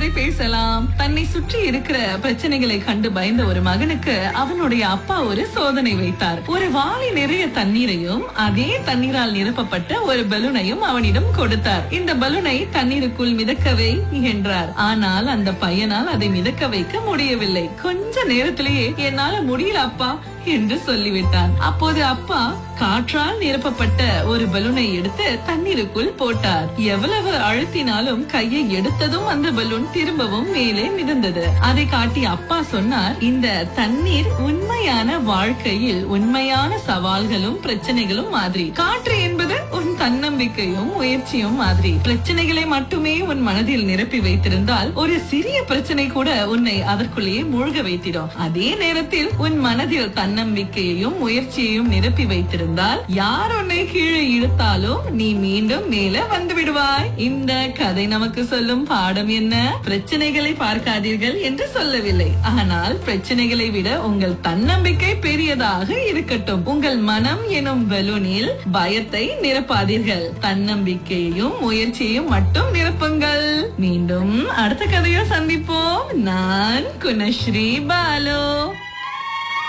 கதை பேசலாம் தன்னை சுற்றி இருக்கிற பிரச்சனைகளை கண்டு பயந்த ஒரு மகனுக்கு அவனுடைய அப்பா ஒரு சோதனை வைத்தார் ஒரு வாளி நிறைய தண்ணீரையும் அதே தண்ணீரால் நிரப்பப்பட்ட ஒரு பலூனையும் அவனிடம் கொடுத்தார் இந்த பலூனை தண்ணீருக்குள் மிதக்கவை என்றார் ஆனால் அந்த பையனால் அதை மிதக்க வைக்க முடியவில்லை கொஞ்ச நேரத்திலேயே என்னால முடியல அப்பா என்று சொல்லிவிட்டான் அப்போது அப்பா காற்றால் நிரப்பப்பட்ட ஒரு பலூனை எடுத்து தண்ணீருக்குள் போட்டார் எவ்வளவு அழுத்தினாலும் கையை எடுத்ததும் அந்த பலூன் திரும்பவும் மேலே மிதந்தது அதை காட்டி அப்பா சொன்னார் இந்த தண்ணீர் உண்மையான வாழ்க்கையில் உண்மையான சவால்களும் பிரச்சனைகளும் மாதிரி காற்று என்பது உன் தன்னம்பிக்கையும் முயற்சியும் மாதிரி பிரச்சனைகளை மட்டுமே உன் மனதில் நிரப்பி வைத்திருந்தால் ஒரு சிறிய பிரச்சனை கூட உன்னை அதற்குள்ளேயே மூழ்க வைத்திடும் அதே நேரத்தில் உன் மனதில் தன்னம்பிக்கையையும் முயற்சியையும் நிரப்பி வைத்திருந்தால் யார் உன்னை கீழே இழுத்தாலும் நீ மீண்டும் மேல வந்து விடுவாய் இந்த கதை நமக்கு சொல்லும் பாடம் என்ன பிரச்சனைகளை பார்க்காதீர்கள் என்று சொல்லவில்லை ஆனால் பிரச்சனைகளை விட உங்கள் தன்னம்பிக்கை பெரியதாக இருக்கட்டும் உங்கள் மனம் எனும் பலூனில் பயத்தை நிரப்பாதீர்கள் தன்னம்பிக்கையையும் முயற்சியையும் மட்டும் நிரப்புங்கள் மீண்டும் அடுத்த கதையில் சந்திப்போம் நான் குணஸ்ரீ பாலு